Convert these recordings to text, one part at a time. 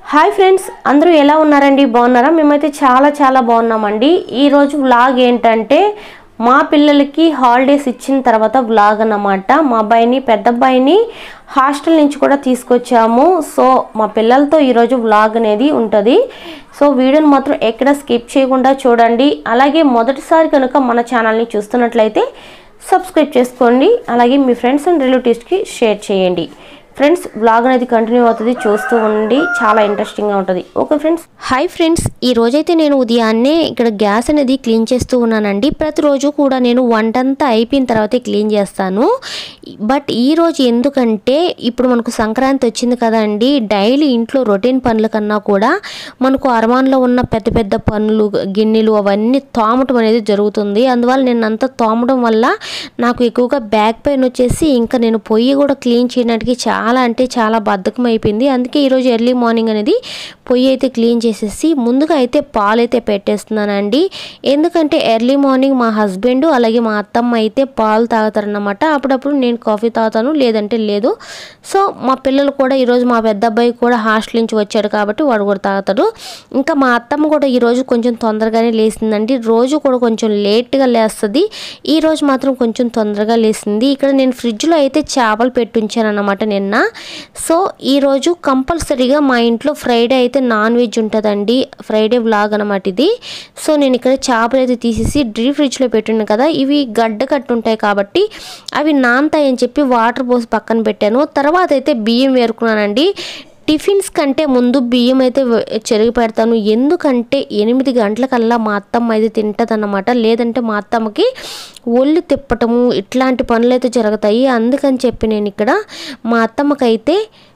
hi friends అందరూ ఎలా ఉన్నారండి బాగున్నారా మేమైతే చాలా చాలా బాగున్నామండి ఈరోజు వ్లాగ్ ఏంటంటే మా పిల్లలకి హాలిడేస్ ఇచ్చిన తర్వాత వ్లాగ్ అన్నమాట మా అబ్బాయిని పెద్ద అబ్బాయిని హాస్టల్ నుంచి కూడా తీసుకొచ్చాము సో మా పిల్లలతో ఈరోజు వ్లాగ్ అనేది ఉంటుంది సో వీడియోని మాత్రం ఎక్కడ స్కిప్ చేయకుండా చూడండి అలాగే మొదటిసారి కనుక మన ఛానల్ని చూస్తున్నట్లయితే సబ్స్క్రైబ్ చేసుకోండి అలాగే మీ ఫ్రెండ్స్ అండ్ రిలేటివ్స్కి షేర్ చేయండి ఫ్రెండ్స్ బ్లాగ్ అనేది కంటిన్యూ అవుతుంది చూస్తూ ఉండి చాలా ఇంట్రెస్టింగ్గా ఉంటుంది ఓకే ఫ్రెండ్స్ హాయ్ ఫ్రెండ్స్ ఈ రోజైతే నేను ఉదయాన్నే ఇక్కడ గ్యాస్ అనేది క్లీన్ చేస్తూ ఉన్నానండి ప్రతిరోజు కూడా నేను వంటంతా అయిపోయిన తర్వాతే క్లీన్ చేస్తాను బట్ ఈ రోజు ఎందుకంటే ఇప్పుడు మనకు సంక్రాంతి వచ్చింది కదండి డైలీ ఇంట్లో రొటీన్ పనుల కన్నా కూడా మనకు అరమాన్లో ఉన్న పెద్ద పెద్ద పనులు గిన్నెలు అవన్నీ తోమటం అనేది జరుగుతుంది అందువల్ల నేను అంతా తోమడం వల్ల నాకు ఎక్కువగా బ్యాక్ పెయిన్ వచ్చేసి ఇంకా నేను పొయ్యి కూడా క్లీన్ చేయడానికి చాలా అంటే చాలా బద్ధకం అయిపోయింది అందుకే ఈరోజు ఎర్లీ మార్నింగ్ అనేది పొయ్యి అయితే క్లీన్ చేసేసి ముందుగా అయితే పాలు అయితే పెట్టేస్తున్నానండి ఎందుకంటే ఎర్లీ మార్నింగ్ మా హస్బెండ్ అలాగే మా అత్తమ్మ అయితే పాలు తాగుతారన్నమాట అప్పుడప్పుడు నేను కాఫీ తాగుతాను లేదంటే లేదు సో మా పిల్లలు కూడా ఈరోజు మా పెద్ద అబ్బాయి కూడా హాస్టల్ నుంచి వచ్చాడు కాబట్టి వాడు కూడా తాగుతాడు ఇంకా మా అత్తమ్మ కూడా ఈరోజు కొంచెం తొందరగానే లేచిందండి రోజు కూడా కొంచెం లేట్గా లేస్తుంది ఈ రోజు మాత్రం కొంచెం తొందరగా లేచింది ఇక్కడ నేను ఫ్రిడ్జ్లో అయితే చేపలు పెట్టుంచాను అన్నమాట నిన్న సో ఈరోజు కంపల్సరీగా మా ఇంట్లో ఫ్రైడే అయితే నాన్ వెజ్ ఉంటుందండి ఫ్రైడే వ్లాగ్ అనమాట ఇది సో నేను ఇక్కడ చేపలు అయితే తీసేసి డీప్ ఫ్రిడ్జ్లో పెట్టున్నాను కదా ఇవి గడ్డ కట్టు ఉంటాయి కాబట్టి అవి నానతాయని చెప్పి వాటర్ పోసి పక్కన పెట్టాను తర్వాత అయితే బియ్యం వేరుకున్నానండి టిఫిన్స్ కంటే ముందు బియ్యం అయితే వె- చెరిగి పెడతాను ఎందుకంటే ఎనిమిది గంటలకల్లా మా అత్తమ్మ అయితే తింటదన్నమాట లేదంటే మా అత్తమ్మకి ఒళ్ళు తిప్పటము ఇట్లాంటి పనులు అయితే జరుగుతాయి అందుకని చెప్పి నేను ఇక్కడ మా అత్తమ్మకైతే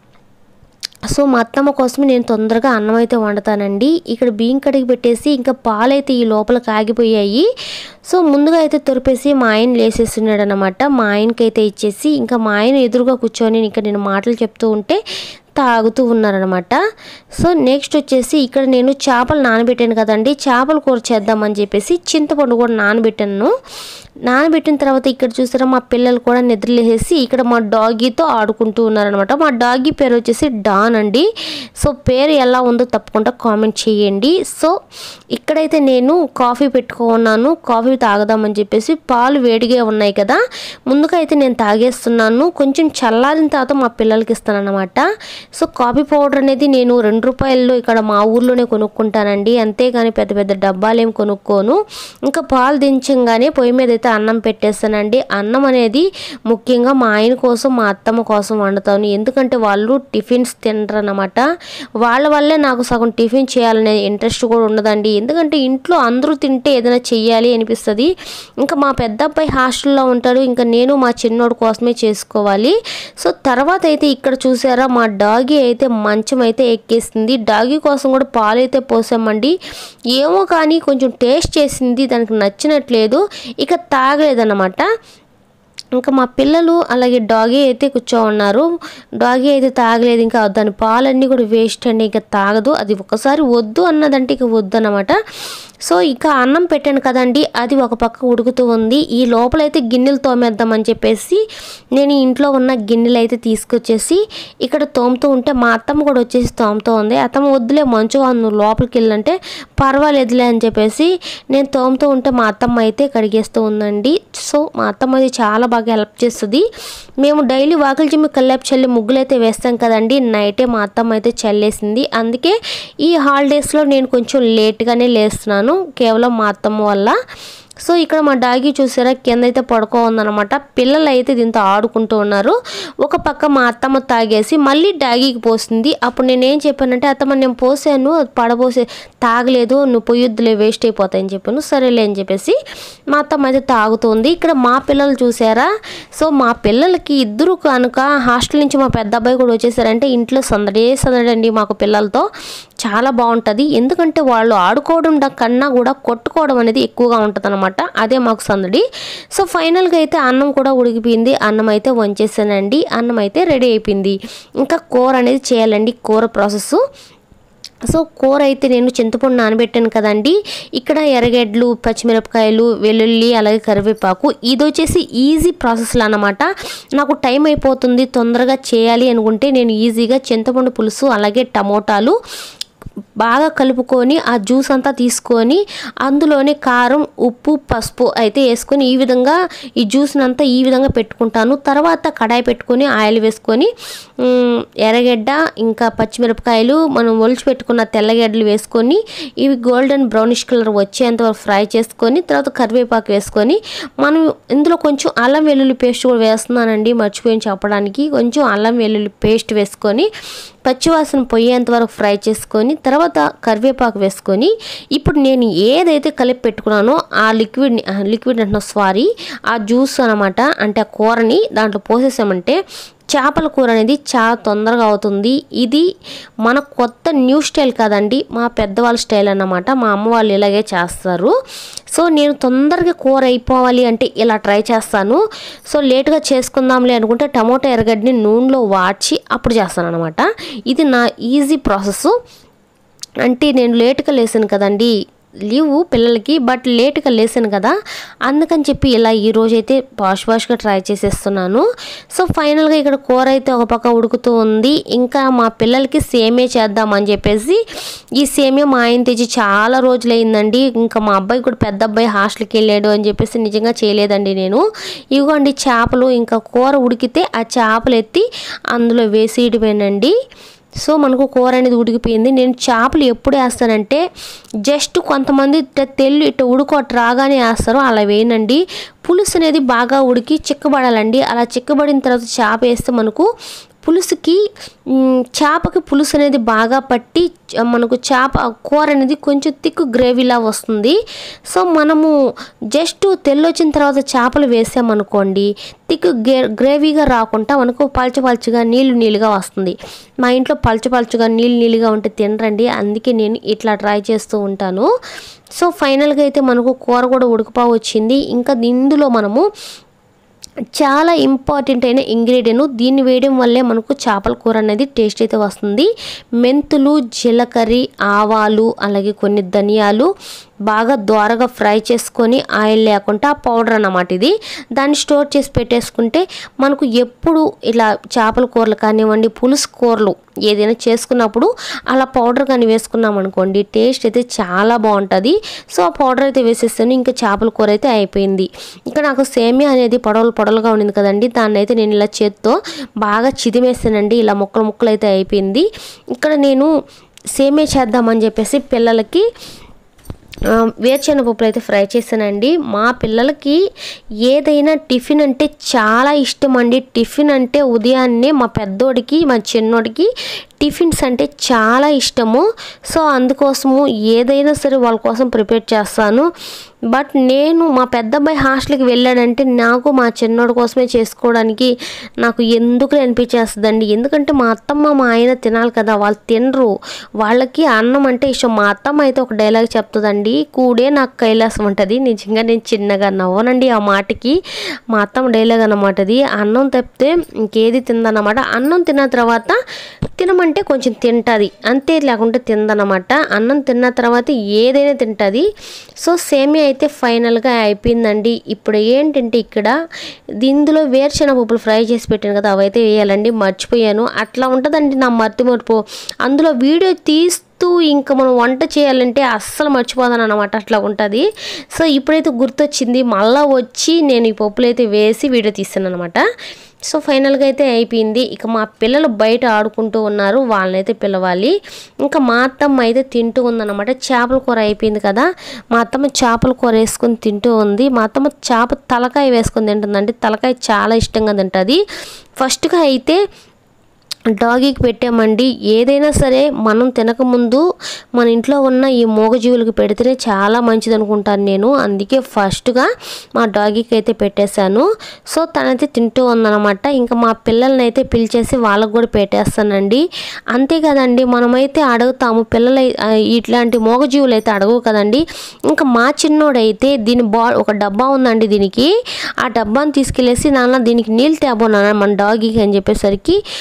సో మా అత్తమ్మ కోసమే నేను తొందరగా అన్నం అయితే వండుతానండి ఇక్కడ బియ్యం కడిగి పెట్టేసి ఇంకా పాలైతే ఈ లోపల కాగిపోయాయి సో ముందుగా అయితే తొరిపేసి మా ఆయన లేసేస్తున్నాడు అనమాట మా ఆయనకైతే ఇచ్చేసి ఇంకా మా ఆయన ఎదురుగా కూర్చొని ఇంకా నేను మాటలు చెప్తూ ఉంటే తాగుతూ ఉన్నారనమాట సో నెక్స్ట్ వచ్చేసి ఇక్కడ నేను చేపలు నానబెట్టాను కదండి చేపల కూర చేద్దామని చెప్పేసి చింతపండు కూడా నానబెట్టాను నానబెట్టిన తర్వాత ఇక్కడ చూసారా మా పిల్లలు కూడా నిద్రలేసేసి ఇక్కడ మా డాగీతో ఆడుకుంటూ ఉన్నారనమాట మా డాగీ పేరు వచ్చేసి డాన్ అండి సో పేరు ఎలా ఉందో తప్పకుండా కామెంట్ చేయండి సో ఇక్కడైతే నేను కాఫీ పెట్టుకున్నాను కాఫీ తాగదామని చెప్పేసి పాలు వేడిగా ఉన్నాయి కదా ముందుగా అయితే నేను తాగేస్తున్నాను కొంచెం చల్లారిన తర్వాత మా పిల్లలకి ఇస్తాను అనమాట సో కాఫీ పౌడర్ అనేది నేను రెండు రూపాయల్లో ఇక్కడ మా ఊర్లోనే కొనుక్కుంటానండి అంతేగాని పెద్ద పెద్ద డబ్బాలు ఏం కొనుక్కోను ఇంకా పాలు దించంగానే పొయ్యి మీద అయితే అన్నం పెట్టేస్తానండి అన్నం అనేది ముఖ్యంగా మా ఆయన కోసం మా అత్తమ్మ కోసం వండుతాను ఎందుకంటే వాళ్ళు టిఫిన్స్ తినరన్నమాట వాళ్ళ వల్లే నాకు సగం టిఫిన్ చేయాలనే ఇంట్రెస్ట్ కూడా ఉండదండి ఎందుకంటే ఇంట్లో అందరూ తింటే ఏదైనా చెయ్యాలి అనిపిస్తుంది ఇంకా మా పెద్ద అబ్బాయి హాస్టల్లో ఉంటాడు ఇంకా నేను మా చిన్నోడు కోసమే చేసుకోవాలి సో తర్వాత అయితే ఇక్కడ చూసారా మా డాగీ అయితే మంచం అయితే ఎక్కేసింది డాగీ కోసం కూడా పాలు అయితే పోసామండి ఏమో కానీ కొంచెం టేస్ట్ చేసింది దానికి నచ్చినట్లేదు ఇక తాగలేదన్నమాట ఇంకా మా పిల్లలు అలాగే డాగీ అయితే కూర్చో ఉన్నారు డాగీ అయితే తాగలేదు ఇంకా దాని పాలన్నీ కూడా వేస్ట్ అండి ఇంకా తాగదు అది ఒకసారి వద్దు అన్నదంటే ఇక వద్దు అన్నమాట సో ఇక అన్నం పెట్టాను కదండి అది ఒక పక్క ఉడుకుతూ ఉంది ఈ లోపలైతే గిన్నెలు తోమేద్దామని చెప్పేసి నేను ఇంట్లో ఉన్న గిన్నెలు అయితే తీసుకొచ్చేసి ఇక్కడ తోముతూ ఉంటే మా అత్తమ్మ కూడా వచ్చేసి తోముతూ ఉంది అత్తమ్మ వద్దులే మంచుగా ఉంది, నువ్వు లోపలికి వెళ్ళంటే పర్వాలేదులే అని చెప్పేసి నేను తోముతూ ఉంటే మా అత్తమ్మ అయితే కడిగేస్తూ ఉందండి సో మా అత్తమ్మ అది చాలా బాగా హెల్ప్ చేస్తుంది మేము డైలీ వాకిలి చిమ్మి కల్లాపు చల్లి ముగ్గులు అయితే వేస్తాం కదండి నైటే మా అత్తమ్మ అయితే చల్లేసింది అందుకే ఈ హాలిడేస్లో నేను కొంచెం లేట్గానే లేస్తున్నాను కేవలం మా అత్తమ్మ వల్ల సో ఇక్కడ మా డాగీ చూసారా కింద అయితే పడుకో ఉందన్నమాట పిల్లలు అయితే దీంతో ఆడుకుంటూ ఉన్నారు ఒక పక్క మా అత్తమ్మ తాగేసి మళ్ళీ డాగీకి పోసింది అప్పుడు నేను ఏం చెప్పానంటే అత్తమ్మ నేను పోసాను అది పడపోసే తాగలేదు నువ్వు పొయ్యొద్దులే వేస్ట్ అయిపోతాయని చెప్పాను సరేలే అని చెప్పేసి మా అత్తమ్మ అయితే తాగుతుంది ఇక్కడ మా పిల్లలు చూసారా సో మా పిల్లలకి ఇద్దరు కనుక హాస్టల్ నుంచి మా పెద్ద అబ్బాయి కూడా వచ్చేసారంటే ఇంట్లో సందడే సందడండి మాకు పిల్లలతో చాలా బాగుంటుంది ఎందుకంటే వాళ్ళు ఆడుకోవడం ద- కన్నా కూడా కొట్టుకోవడం అనేది ఎక్కువగా ఉంటుంది అనమాట అదే మాకు సందడి సో ఫైనల్గా అయితే అన్నం కూడా ఉడికిపోయింది అన్నం అయితే వంచేసానండి అన్నం అయితే రెడీ అయిపోయింది ఇంకా కూర అనేది చేయాలండి కూర ప్రాసెస్ సో కూర అయితే నేను చింతపండు నానబెట్టాను కదండి ఇక్కడ ఎర్రగడ్డలు పచ్చిమిరపకాయలు వెల్లుల్లి అలాగే కరివేపాకు ఇది వచ్చేసి ఈజీ ప్రాసెస్లో అనమాట నాకు టైం అయిపోతుంది తొందరగా చేయాలి అనుకుంటే నేను ఈజీగా చింతపండు పులుసు అలాగే టమోటాలు బాగా కలుపుకొని ఆ జ్యూస్ అంతా తీసుకొని అందులోనే కారం ఉప్పు పసుపు అయితే వేసుకొని ఈ విధంగా ఈ జ్యూస్ని అంతా ఈ విధంగా పెట్టుకుంటాను తర్వాత కడాయి పెట్టుకొని ఆయిల్ వేసుకొని మ్, ఎర్రగడ్డ ఇంకా పచ్చిమిరపకాయలు మనం ఒలిచి పెట్టుకున్న తెల్లగడ్డలు వేసుకొని ఇవి గోల్డెన్ బ్రౌనిష్ కలర్ వచ్చేంత వరకు ఫ్రై చేసుకొని తర్వాత కరివేపాకు వేసుకొని మనం ఇందులో కొంచెం అల్లం వెల్లుల్లి పేస్ట్ కూడా వేస్తున్నానండి మర్చిపోయి చెప్పడానికి కొంచెం అల్లం వెల్లుల్లి పేస్ట్ వేసుకొని పచ్చివాసన పోయేంత వరకు ఫ్రై చేసుకొని తర్వాత కరివేపాకు వేసుకొని ఇప్పుడు నేను ఏదైతే కలిపి పెట్టుకున్నానో ఆ లిక్విడ్ లిక్విడ్ అంటున్నా సారీ ఆ జ్యూస్ అనమాట అంటే ఆ కూరని దాంట్లో పోసేసామంటే చేపల కూర అనేది చాలా తొందరగా అవుతుంది ఇది మన కొత్త న్యూ స్టైల్ కాదండి మా పెద్దవాళ్ళ స్టైల్ అన్నమాట మా అమ్మ వాళ్ళు ఇలాగే చేస్తారు సో నేను తొందరగా కూర అయిపోవాలి అంటే ఇలా ట్రై చేస్తాను సో లేట్గా చేసుకుందాంలే అనుకుంటే టమోటా ఎర్రగడ్డని నూనెలో వాడ్చి అప్పుడు చేస్తాను అనమాట ఇది నా ఈజీ ప్రాసెస్ అంటే నేను లేట్గా లేసాను కదండి లీవ్ పిల్లలకి బట్ లేట్గా లేసాను కదా అందుకని చెప్పి ఇలా ఈ రోజు అయితే పాష్ పాష్గా ట్రై చేసేస్తున్నాను సో ఫైనల్గా ఇక్కడ కూర అయితే ఒక పక్క ఉడుకుతూ ఉంది ఇంకా మా పిల్లలకి సేమే చేద్దామని చెప్పేసి ఈ సేమే మా ఆయన తెచ్చి చాలా రోజులు అయిందండి ఇంకా మా అబ్బాయి కూడా పెద్ద అబ్బాయి హాస్టల్కి వెళ్ళాడు అని చెప్పేసి నిజంగా చేయలేదండి నేను ఇవ్వండి చేపలు ఇంకా కూర ఉడికితే ఆ చేపలు ఎత్తి అందులో వేసేయడమేనండి సో మనకు కూర అనేది ఉడికిపోయింది నేను చేపలు ఎప్పుడు వేస్తానంటే జస్ట్ కొంతమంది ఇట్ట తెల్లు ఇట్ట ఉడుకోట రాగానే వేస్తారు అలా వేయనండి పులుసు అనేది బాగా ఉడికి చిక్కబడాలండి అలా చిక్కబడిన తర్వాత చేప వేస్తే మనకు పులుసుకి మ్, చేపకి పులుసు అనేది బాగా పట్టి చ- మనకు చేప కూర అనేది కొంచెం తిక్కు గ్రేవీలా వస్తుంది సో మనము జస్ట్ తెల్లొచ్చిన తర్వాత చేపలు వేసామనుకోండి తిక్కు గే గ్రేవీగా రాకుండా మనకు పల్చ పల్చగా నీళ్ళు నీళ్ళుగా వస్తుంది మా ఇంట్లో పల్చ పల్చగా నీళ్ళు నీళ్ళుగా ఉంటే తినరండి అందుకే నేను ఇట్లా ట్రై చేస్తూ ఉంటాను సో ఫైనల్గా అయితే మనకు కూర కూడా ఉడికిపా వచ్చింది ఇంకా ఇందులో మనము చాలా ఇంపార్టెంట్ అయిన ఇంగ్రీడియంట్ దీన్ని వేయడం వల్లే మనకు చేపల కూర అనేది టేస్ట్ అయితే వస్తుంది మెంతులు జీలకర్ర ఆవాలు అలాగే కొన్ని ధనియాలు బాగా దోరగా ఫ్రై చేసుకొని ఆయిల్ లేకుండా ఆ పౌడర్ అన్నమాట ఇది దాన్ని స్టోర్ చేసి పెట్టేసుకుంటే మనకు ఎప్పుడు ఇలా చేపల కూరలు కానివ్వండి పులుసు కూరలు ఏదైనా చేసుకున్నప్పుడు అలా పౌడర్ కానీ వేసుకున్నాం అనుకోండి టేస్ట్ అయితే చాలా బాగుంటుంది సో ఆ పౌడర్ అయితే వేసేస్తాను ఇంకా చేపల కూర అయితే అయిపోయింది ఇంకా నాకు సేమియా అనేది పొడవలు పొడలుగా ఉండింది కదండి దాన్ని అయితే నేను ఇలా చేత్తో బాగా చిదిమేస్తానండి ఇలా ముక్కలు ముక్కలు అయితే అయిపోయింది ఇక్కడ నేను సేమియా చేద్దామని చెప్పేసి పిల్లలకి ఆ, వేరుశెనగ పప్పులు అయితే ఫ్రై చేశానండి మా పిల్లలకి ఏదైనా టిఫిన్ అంటే చాలా ఇష్టం అండి టిఫిన్ అంటే ఉదయాన్నే మా పెద్దోడికి మా చిన్నోడికి టిఫిన్స్ అంటే చాలా ఇష్టము సో అందుకోసము ఏదైనా సరే వాళ్ళ కోసం ప్రిపేర్ చేస్తాను బట్ నేను మా పెద్ద అబ్బాయి హాస్టల్కి వెళ్ళాడంటే నాకు మా చిన్నోడి కోసమే చేసుకోవడానికి నాకు ఎందుకు అనిపించేస్తుందండి ఎందుకంటే మా అత్తమ్మ మా ఆయన తినాలి కదా వాళ్ళు తినరు వాళ్ళకి అన్నం అంటే ఇష్టం మా అత్తమ్మ అయితే ఒక డైలాగ్ చెప్తుందండి కూడే నాకు కైలాసం ఉంటుంది నిజంగా నేను చిన్నగా నవ్వనండి ఆ మాటకి మా అత్తమ్మ డైలాగ్ అన్నమాట అది అన్నం తప్పితే ఇంకేది తిందన్నమాట అన్నం తిన్న తర్వాత తినమంటే కొంచెం తింటుంది అంతే లేకుంటే తిందనమాట అన్నం తిన్న తర్వాత ఏదైనా తింటుంది సో సేమియా అయితే ఫైనల్గా అయిపోయిందండి ఇప్పుడు ఏంటంటే ఇక్కడ ఇందులో వేరుశెనగ పప్పులు ఫ్రై చేసి పెట్టాను కదా అవైతే వేయాలండి మర్చిపోయాను అట్లా ఉంటుందండి నా మర్తి మర్పు అందులో వీడియో తీస్తూ ఇంకా మనం వంట చేయాలంటే అస్సలు మర్చిపోదాను అనమాట అట్లా ఉంటుంది సో ఇప్పుడైతే గుర్తొచ్చింది మళ్ళీ వచ్చి నేను ఈ పప్పులు అయితే వేసి వీడియో తీస్తాను అనమాట సో ఫైనల్గా అయితే అయిపోయింది ఇక మా పిల్లలు బయట ఆడుకుంటూ ఉన్నారు వాళ్ళనైతే పిలవాలి ఇంకా మా అత్తమ్మ అయితే తింటూ ఉందన్నమాట చేపల కూర అయిపోయింది కదా మా అత్తమ్మ చేపల కూర వేసుకొని తింటూ ఉంది మా అత్తమ్మ చేప తలకాయ వేసుకొని తింటుందండి తలకాయ చాలా ఇష్టంగా తింటుంది ఫస్ట్గా అయితే డాగీకి పెట్టామండి ఏదైనా సరే మనం తినకముందు మన ఇంట్లో ఉన్న ఈ మూగజీవులకు పెడితేనే చాలా మంచిది అనుకుంటాను నేను అందుకే ఫస్ట్గా మా డాగీకి అయితే పెట్టేశాను సో తనైతే తింటూ ఉందన్నమాట ఇంకా మా పిల్లల్ని అయితే పిలిచేసి వాళ్ళకు కూడా పెట్టేస్తానండి అంతే కదండి మనమైతే అడుగుతాము పిల్లలు ఇట్లాంటి మూగజీవులు అయితే అడగవు కదండి ఇంకా మా చిన్నోడైతే దీని బా ఒక డబ్బా ఉందండి దీనికి ఆ డబ్బాని తీసుకెళ్ళేసి నాన్న దీనికి నీళ్ళు తేబోనా మన డాగీకి అని చెప్పేసరికి మా బుడ్డి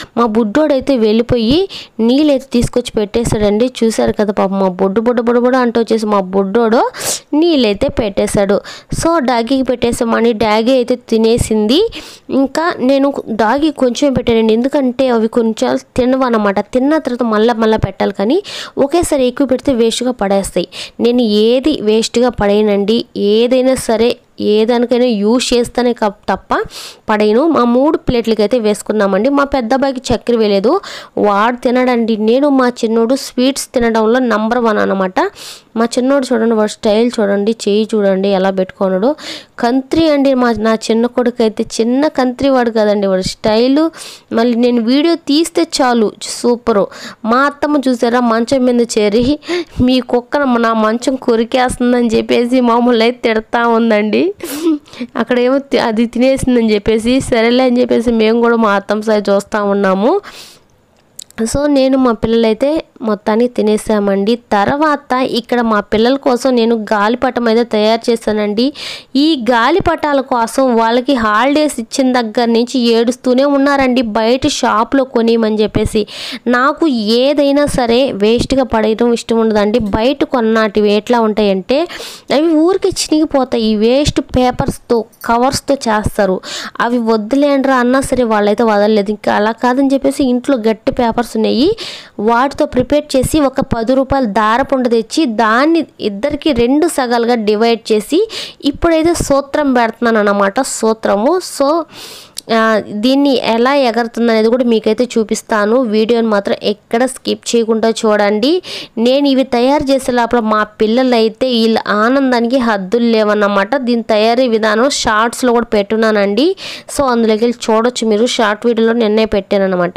బుడ్డోడైతే వెళ్ళిపోయి నీళ్ళైతే తీసుకొచ్చి పెట్టేశాడండి చూశారు కదా పాపం మా బొడ్డు బొడ్డు బొడ్డు బొడ్డు అంటూ వచ్చేసి మా బుడ్డోడు నీళ్ళైతే పెట్టేశాడు సో డాగీకి పెట్టేసామని డాగీ అయితే తినేసింది ఇంకా నేను డాగీ కొంచెం పెట్టానండి ఎందుకంటే అవి కొంచెం తినవు అనమాట తిన్న తర్వాత మళ్ళీ మళ్ళీ పెట్టాలి కానీ ఒకేసారి ఎక్కువ పెడితే వేస్ట్గా పడేస్తాయి నేను ఏది వేస్ట్గా పడేయనండి ఏదైనా సరే ఏ దానికైనా యూజ్ చేస్తానే క- తప్ప పడేయను మా మూడు ప్లేట్లకి అయితే వేసుకున్నామండి మా పెద్ద అబ్బాయికి చక్కెర వేయలేదు వాడు తినడండి నేను మా చిన్నోడు స్వీట్స్ తినడంలో నంబర్ వన్ అనమాట మా చిన్నోడు చూడండి వాడు స్టైల్ చూడండి చేయి చూడండి ఎలా పెట్టుకున్నాడు కంత్రి అండి మా నా చిన్న కొడుకు అయితే చిన్న కంత్రి వాడు కదండి వాడు స్టైలు మళ్ళీ నేను వీడియో తీస్తే చాలు సూపరు మా అత్తమ్మ చూసారా మంచం మీద చేరి మీ కుక్క నా మంచం కొరికేస్తుందని చెప్పేసి మామూలు అయితే తిడతా ఉందండి అక్కడ ఏమో తి- అది తినేసిందని చెప్పేసి సరేలే అని చెప్పేసి మేము కూడా మా అత్తమ్మ సైడ్ చూస్తూ ఉన్నాము సో నేను మా పిల్లలైతే మొత్తానికి తినేసామండి తర్వాత ఇక్కడ మా పిల్లల కోసం నేను గాలిపటం అయితే తయారు చేశానండి ఈ గాలిపటాల కోసం వాళ్ళకి హాలిడేస్ ఇచ్చిన దగ్గర నుంచి ఏడుస్తూనే ఉన్నారండి బయట షాప్లో కొనియమని చెప్పేసి నాకు ఏదైనా సరే వేస్ట్గా పడేయడం ఇష్టం ఉండదండి బయట కొన్నాటివి ఎట్లా ఉంటాయంటే అవి ఊరికి చినిగిపోతాయి ఈ వేస్ట్ పేపర్స్తో కవర్స్తో చేస్తారు అవి వద్దులేండ్రా అన్నా సరే వాళ్ళైతే వదలలేదు ఇంకా అలా కాదని చెప్పేసి ఇంట్లో గట్టి పేపర్స్ ఉన్నాయి వాటితో ప్రిపేర్ చేసి ఒక పది రూపాయలు దారపుండ తెచ్చి దాన్ని ఇద్దరికి రెండు సగాలుగా డివైడ్ చేసి ఇప్పుడైతే సూత్రం పెడుతున్నాను అన్నమాట సూత్రము సో ఆ, దీన్ని ఎలా ఎగరుతుంది అనేది కూడా మీకైతే చూపిస్తాను వీడియోని మాత్రం ఎక్కడ స్కిప్ చేయకుండా చూడండి నేను ఇవి తయారు చేసే లోపల మా పిల్లలు అయితే వీళ్ళ ఆనందానికి హద్దులు లేవన్నమాట దీని తయారీ విధానం షార్ట్స్లో కూడా పెట్టున్నానండి సో అందులోకి వెళ్ళి చూడొచ్చు మీరు షార్ట్ వీడియోలో నిన్నే పెట్టాను అనమాట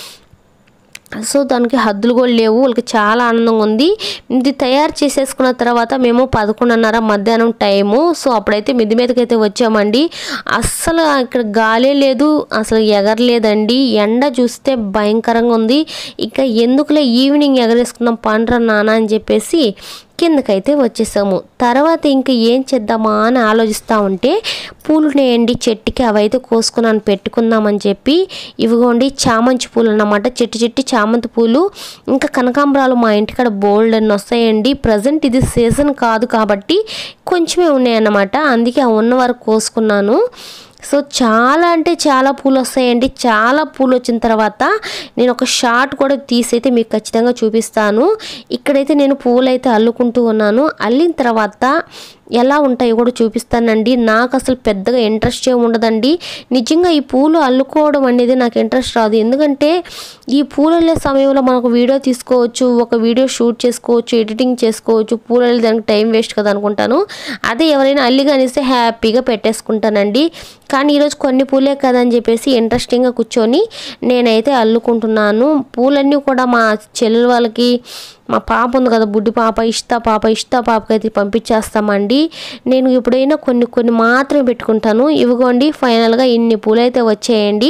సో దానికి హద్దులు కూడా లేవు వాళ్ళకి చాలా ఆనందంగా ఉంది ఇది తయారు చేసేసుకున్న తర్వాత మేము పదకొండున్నర మధ్యాహ్నం టైము సో అప్పుడైతే మిద్ది మీదకి అయితే వచ్చామండి అస్సలు ఇక్కడ గాలే లేదు అసలు ఎగరలేదండి ఎండ చూస్తే భయంకరంగా ఉంది ఇంకా ఎందుకులే ఈవినింగ్ ఎగరేసుకుందాం పండ్ర నాన్న అని చెప్పేసి కిందకైతే వచ్చేసాము తర్వాత ఇంకా ఏం చేద్దామా అని ఆలోచిస్తూ ఉంటే పూలు నేయండి చెట్టుకి అవైతే కోసుకున్నాను పెట్టుకుందామని చెప్పి ఇవిగోండి చామంతి పూలు అన్నమాట చెట్టు చెట్టు చామంతి పూలు ఇంకా కనకాంబరాలు మా ఇంటికాడ బోల్డ్ అని వస్తాయండి ప్రజెంట్ ఇది సీజన్ కాదు కాబట్టి కొంచెమే ఉన్నాయన్నమాట అందుకే ఆ ఉన్న వరకు కోసుకున్నాను సో చాలా అంటే చాలా పూలు వస్తాయండి చాలా పూలు వచ్చిన తర్వాత నేను ఒక షార్ట్ కూడా తీసైతే మీకు ఖచ్చితంగా చూపిస్తాను ఇక్కడైతే నేను పూలు అయితే అల్లుకుంటూ ఉన్నాను అల్లిన తర్వాత ఎలా ఉంటాయో కూడా చూపిస్తానండి నాకు అసలు పెద్దగా ఇంట్రెస్ట్ ఏమి ఉండదండి నిజంగా ఈ పూలు అల్లుకోవడం అనేది నాకు ఇంట్రెస్ట్ రాదు ఎందుకంటే ఈ పూలు అల్లే సమయంలో మనకు వీడియో తీసుకోవచ్చు ఒక వీడియో షూట్ చేసుకోవచ్చు ఎడిటింగ్ చేసుకోవచ్చు పూలు అల్లి దానికి టైం వేస్ట్ కదా అనుకుంటాను అదే ఎవరైనా అల్లి కానిస్తే హ్యాపీగా పెట్టేసుకుంటానండి కానీ ఈరోజు కొన్ని పూలే కదా అని చెప్పేసి ఇంట్రెస్టింగ్గా కూర్చొని నేనైతే అల్లుకుంటున్నాను పూలన్నీ కూడా మా చెల్లెల వాళ్ళకి మా పాప ఉంది కదా బుడ్డి పాప ఇష్ట పాప ఇష్ట పాపకి అయితే పంపించేస్తామండి నేను ఎప్పుడైనా కొన్ని కొన్ని మాత్రమే పెట్టుకుంటాను ఇవిగోండి ఫైనల్గా ఇన్ని పూలు అయితే వచ్చాయండి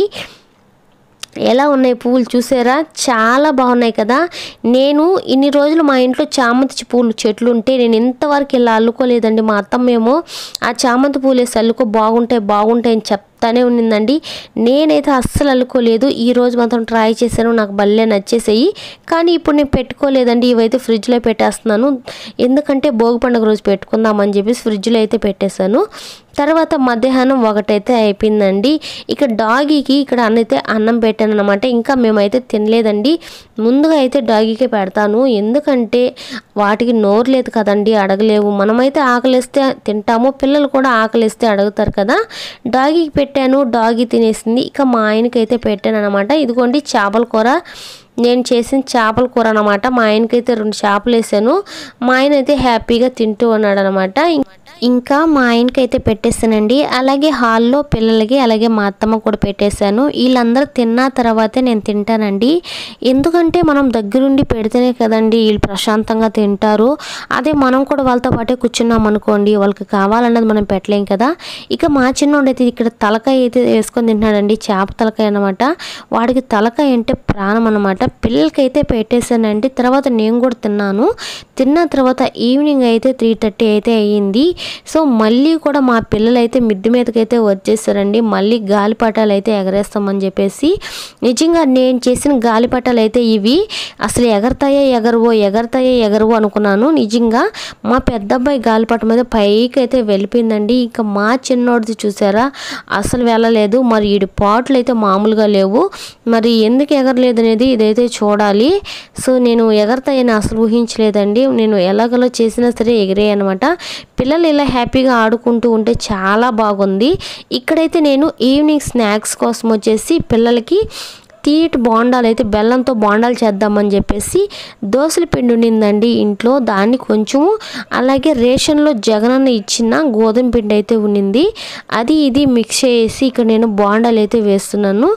ఎలా ఉన్నాయి పువ్వులు చూసారా చాలా బాగున్నాయి కదా నేను ఇన్ని రోజులు మా ఇంట్లో చామంతి పూలు చెట్లు ఉంటే నేను ఇంతవరకు ఇలా అల్లుకోలేదండి మా అత్తమ్మేమో ఆ చామంతి పూలు వేసి అల్లుకో బాగుంటాయి బాగుంటాయి అని చెప్తానే ఉన్నిందండి నేనైతే అస్సలు అల్లుకోలేదు ఈ రోజు మాత్రం ట్రై చేశాను నాకు భలే నచ్చేసాయి కానీ ఇప్పుడు నేను పెట్టుకోలేదండి ఇవైతే ఫ్రిడ్జ్లో పెట్టేస్తున్నాను ఎందుకంటే భోగి పండుగ రోజు పెట్టుకుందామని చెప్పేసి ఫ్రిడ్జ్లో అయితే పెట్టేశాను తర్వాత మధ్యాహ్నం ఒకటైతే అయిపోయిందండి ఇక్కడ డాగీకి ఇక్కడ అన్నైతే అన్నం పెట్టాను అనమాట ఇంకా మేమైతే తినలేదండి ముందుగా అయితే డాగీకే పెడతాను ఎందుకంటే వాటికి నోరు లేదు కదండి అడగలేవు మనమైతే ఆకలిస్తే తింటాము పిల్లలు కూడా ఆకలిస్తే అడుగుతారు కదా డాగీకి పెట్టాను డాగీ తినేసింది ఇక మా ఆయనకైతే పెట్టాను అనమాట ఇదిగోండి చేపల కూర నేను చేసిన చేపల కూర అనమాట మా ఆయనకైతే రెండు చేపలు వేసాను మా ఆయన అయితే హ్యాపీగా తింటూ ఉన్నాడు అనమాట ఇంకా మా ఆయనకైతే పెట్టేసానండి అలాగే హాల్లో పిల్లలకి అలాగే మా అత్తమ్మ కూడా పెట్టేశాను వీళ్ళందరూ తిన్న తర్వాతే నేను తింటానండి ఎందుకంటే మనం దగ్గరుండి పెడితేనే కదండి వీళ్ళు ప్రశాంతంగా తింటారు అదే మనం కూడా వాళ్ళతో పాటే కూర్చున్నాం అనుకోండి వాళ్ళకి కావాలన్నది మనం పెట్టలేం కదా ఇక మా చిన్నోడు అయితే ఇక్కడ తలకాయ అయితే వేసుకొని తింటున్నాడండి చేప తలకాయ అనమాట వాడికి తలకాయ అంటే ప్రాణం అనమాట పిల్లలకైతే పెట్టేశానండి తర్వాత నేను కూడా తిన్నాను తిన్న తర్వాత ఈవినింగ్ అయితే త్రీ థర్టీ అయితే అయ్యింది సో మళ్ళీ కూడా మా పిల్లలు అయితే మిద్ది మీదకైతే వచ్చేసారండి మళ్ళీ గాలిపటాలు అయితే ఎగరేస్తామని చెప్పేసి నిజంగా నేను చేసిన గాలిపటాలు అయితే ఇవి అసలు ఎగరతాయో ఎగరవో ఎగరతాయో ఎగరవో అనుకున్నాను నిజంగా మా పెద్ద అబ్బాయి గాలిపటం మీద పైకి అయితే వెళ్ళిపోయిందండి ఇంకా మా చిన్నోడిది చూసారా అసలు వెళ్ళలేదు మరి ఈడి పాటలు అయితే మామూలుగా లేవు మరి ఎందుకు ఎగరలేదు అనేది ఇదైతే చూడాలి సో నేను ఎగరతాయని అసలు ఊహించలేదండి నేను ఎలాగలో చేసినా సరే ఎగిరే అనమాట పిల్లలు ఇలా హ్యాపీగా ఆడుకుంటూ ఉంటే చాలా బాగుంది ఇక్కడైతే నేను ఈవినింగ్ స్నాక్స్ కోసం వచ్చేసి పిల్లలకి తీటి బోండాలు అయితే బెల్లంతో బోండాలు చేద్దామని చెప్పేసి దోసల పిండి ఉండిందండి ఇంట్లో దాన్ని కొంచెము అలాగే రేషన్లో జగనన్న ఇచ్చిన గోధుమ పిండి అయితే ఉండింది అది ఇది మిక్స్ చేసి ఇక్కడ నేను బోండాలు అయితే వేస్తున్నాను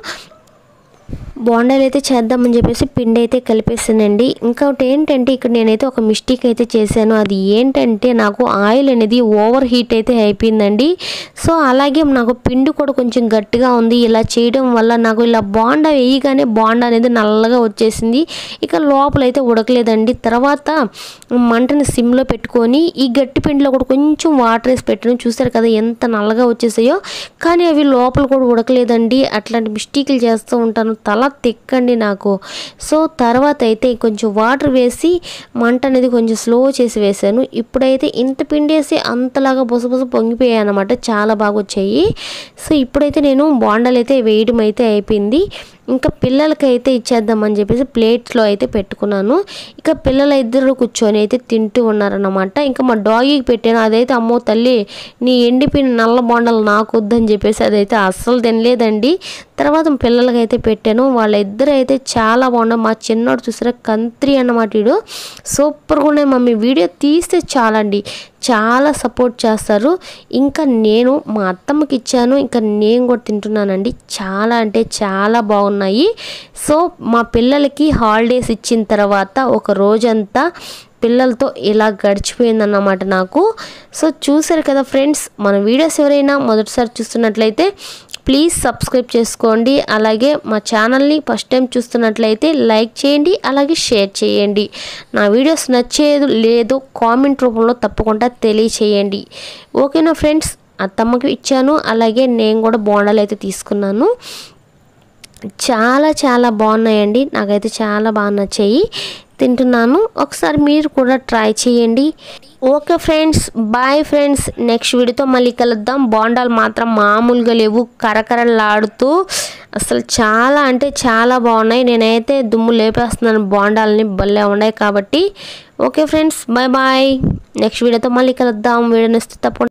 బోండాలు అయితే చేద్దామని చెప్పేసి పిండి అయితే కలిపేసానండి ఇంకొకటి ఏంటంటే ఇక్కడ నేనైతే ఒక మిస్టేక్ అయితే చేశాను అది ఏంటంటే నాకు ఆయిల్ అనేది ఓవర్ హీట్ అయితే అయిపోయిందండి సో అలాగే నాకు పిండి కూడా కొంచెం గట్టిగా ఉంది ఇలా చేయడం వల్ల నాకు ఇలా బోండా వేయగానే బోండా అనేది నల్లగా వచ్చేసింది ఇక లోపల అయితే ఉడకలేదండి తర్వాత మంటని సిమ్లో పెట్టుకొని ఈ గట్టి పిండిలో కూడా కొంచెం వాటర్ వేసి పెట్టడం చూసారు కదా ఎంత నల్లగా వచ్చేసాయో కానీ అవి లోపల కూడా ఉడకలేదండి అట్లాంటి మిస్టేక్లు చేస్తూ ఉంటాను తల తిక్కండి నాకు సో తర్వాత అయితే కొంచెం వాటర్ వేసి మంట అనేది కొంచెం స్లో చేసి వేసాను ఇప్పుడైతే ఇంత పిండేసి అంతలాగా బుసబుస పొంగిపోయాయి అనమాట చాలా బాగా వచ్చాయి సో ఇప్పుడైతే నేను బోండాలు అయితే వేయడం అయితే అయిపోయింది ఇంకా పిల్లలకైతే ఇచ్చేద్దామని చెప్పేసి ప్లేట్లో అయితే పెట్టుకున్నాను ఇక పిల్లల ఇద్దరు కూర్చొని అయితే తింటూ ఉన్నారన్నమాట ఇంకా మా డాగీకి పెట్టాను అదైతే అమ్మో తల్లి నీ ఎండిపోయిన నల్ల బొండలు నాకు వద్దని చెప్పేసి అదైతే అస్సలు తినలేదండి తర్వాత పిల్లలకైతే పెట్టాను వాళ్ళిద్దరు అయితే చాలా బాగున్నాయి మా చిన్నోడు చూసారా కంత్రి అన్నమాట వీడు సూపర్గా ఉన్నాయి మమ్మీ వీడియో తీస్తే చాలండి చాలా సపోర్ట్ చేస్తారు ఇంకా నేను మా అత్తమ్మకి ఇచ్చాను ఇంకా నేను కూడా తింటున్నానండి చాలా అంటే చాలా బాగున్నాయి సో మా పిల్లలకి హాలిడేస్ ఇచ్చిన తర్వాత ఒక రోజంతా పిల్లలతో ఇలా గడిచిపోయిందన్నమాట నాకు సో చూసారు కదా ఫ్రెండ్స్ మన వీడియోస్ ఎవరైనా మొదటిసారి చూస్తున్నట్లయితే ప్లీజ్ సబ్స్క్రైబ్ చేసుకోండి అలాగే మా ఛానల్ని ఫస్ట్ టైం చూస్తున్నట్లయితే లైక్ చేయండి అలాగే షేర్ చేయండి నా వీడియోస్ నచ్చేది లేదో కామెంట్ రూపంలో తప్పకుండా తెలియచేయండి ఓకేనా ఫ్రెండ్స్ అత్తమ్మకి ఇచ్చాను అలాగే నేను కూడా బోండాలు అయితే తీసుకున్నాను చాలా చాలా బాగున్నాయండి నాకైతే చాలా బాగా నచ్చాయి తింటున్నాను ఒకసారి మీరు కూడా ట్రై చేయండి okay friends bye friends next వీడియోతో మళ్ళీ కలుద్దాం బోండాలు మాత్రం మామూలుగా లేవు కరకరలాడుతూ అసలు చాలా అంటే చాలా బాగున్నాయి నేనైతే దుమ్ము లేపేస్తున్నాను బోండాలని భలే ఉన్నాయి కాబట్టి okay friends bye bye next వీడియోతో మళ్ళీ కలుద్దాం వీడియో నచ్చితే తప్పకుండా